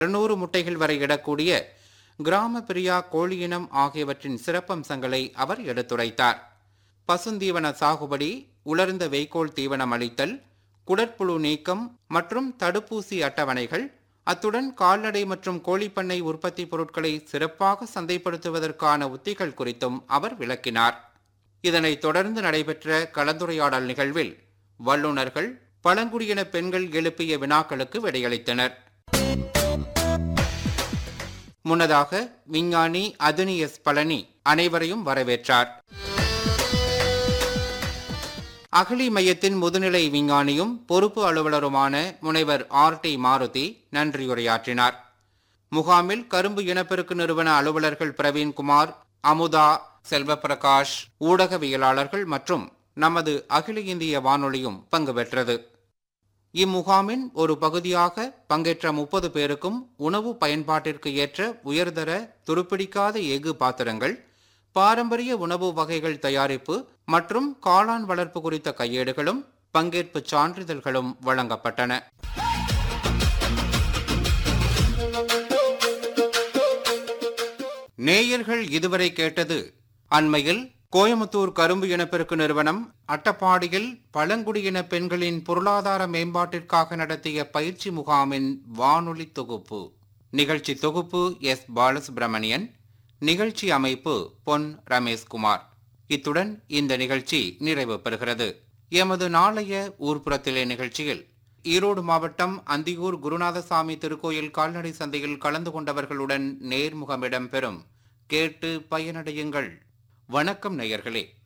இருநூறு முட்டைகள் வரை இடக்கூடிய கிராம பிரியா கோழி இனம் ஆகியவற்றின் சிறப்பம்சங்களை அவர் எடுத்துரைத்தார் பசுந்தீவன சாகுபடி உலர்ந்த வைக்கோல் தீவனம் அளித்தல் குடற்புழு நீக்கம் மற்றும் தடுப்பூசி அட்டவணைகள் அத்துடன் கால்நடை மற்றும் கோழிப்பண்ணை உற்பத்தி பொருட்களை சிறப்பாக சந்தைப்படுத்துவதற்கான உத்திகள் குறித்தும் அவர் விளக்கினார் இதனைத் தொடர்ந்து நடைபெற்ற கலந்துரையாடல் நிகழ்வில் வல்லுநர்கள் பழங்குடியின பெண்கள் எழுப்பிய வினாக்களுக்கு விடையளித்தனர் முன்னதாக விஞ்ஞானி அதுனி எஸ் பழனி அனைவரையும் வரவேற்றார் அகலி மையத்தின் முதுநிலை விஞ்ஞானியும் பொறுப்பு அலுவலருமான முனைவர் ஆர் டி மாருதி நன்றியுரையாற்றினார் முகாமில் கரும்பு இனப்பெருக்கு நிறுவன அலுவலர்கள் பிரவீன்குமார் அமுதா செல்வப்பிரகாஷ் ஊடகவியலாளர்கள் மற்றும் நமது அகில இந்திய வானொலியும் பங்கு பெற்றது இம்முகாமின் ஒரு பகுதியாக பங்கேற்ற முப்பது பேருக்கும் உணவு பயன்பாட்டிற்கு ஏற்ற உயர்தர துருப்பிடிக்காத எஃகு பாத்திரங்கள் பாரம்பரிய உணவு வகைகள் தயாரிப்பு மற்றும் காளான் வளர்ப்பு குறித்த கையேடுகளும் பங்கேற்பு சான்றிதழ்களும் வழங்கப்பட்டன நேயர்கள் இதுவரை கேட்டது அண்மையில் கோயமுத்தூர் கரும்பு இனப்பெருக்கு நிறுவனம் அட்டப்பாடியில் பழங்குடியின பெண்களின் பொருளாதார மேம்பாட்டிற்காக நடத்திய பயிற்சி முகாமின் வானொலி தொகுப்பு நிகழ்ச்சி தொகுப்பு எஸ் பாலசுப்ரமணியன் நிகழ்ச்சி அமைப்பு பொன் ரமேஷ்குமார் இத்துடன் இந்த நிகழ்ச்சி நிறைவு பெறுகிறது எமது நாளைய ஊர்ப்புறத்திலே நிகழ்ச்சியில் ஈரோடு மாவட்டம் அந்தியூர் குருநாதசாமி திருக்கோயில் கால்நடை சந்தையில் கலந்து கொண்டவர்களுடன் நேர்முகம் இடம்பெறும் கேட்டு பயனடையுங்கள் வணக்கம் நேயர்களே